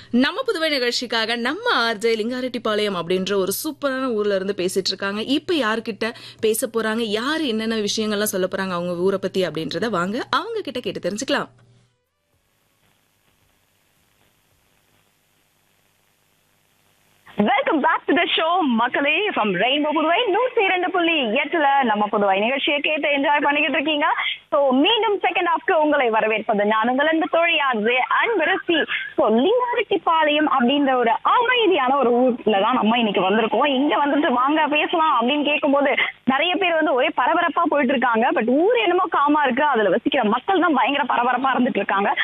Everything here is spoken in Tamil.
நம்ம புதுவை நிகழ்ச்சிக்காக நம்ம ஆர்ஜே லிங்காரெட்டிப்பாளையம் அப்படின்ற ஒரு சூப்பரான ஊர்ல இருந்து பேசிட்டு இருக்காங்க இப்ப யார்கிட்ட பேச போறாங்க யாரு என்னென்ன விஷயங்கள்லாம் சொல்ல போறாங்க அவங்க ஊரை பத்தி அப்படின்றத வாங்க அவங்க கிட்ட கேட்டு தெரிஞ்சுக்கலாம் welcome back to the show மக்களே ஃப்ரம் ரெயின்போ புதுவை நூற்றி இரண்டு புள்ளி எட்டுல நம்ம புதுவை நிகழ்ச்சியை கேட்டு என்ஜாய் பண்ணிக்கிட்டு இருக்கீங்க ஸோ மீண்டும் செகண்ட் ஹாஃப்க்கு உங்களை வரவேற்பது நான் உங்கள் அன்பு தோழியாரு அன்பரசி ஸோ லிங்காரெட்டிப்பாளையம் அப்படின்ற ஒரு அமைதியான ஒரு ஊர்ல தான் நம்ம இன்னைக்கு வந்திருக்கோம் இங்க வந்துட்டு வாங்க பேசலாம் அப்படின்னு கேட்கும்போது நிறைய பேர் வந்து ஒரே பரபரப்பா போயிட்டு இருக்காங்க பட் ஊர் என்னமோ காமா இருக்கு அதுல வசிக்கிற மக்கள் தான் பயங்கர பரபரப்பா இருந்துட்டு இருக்காங்க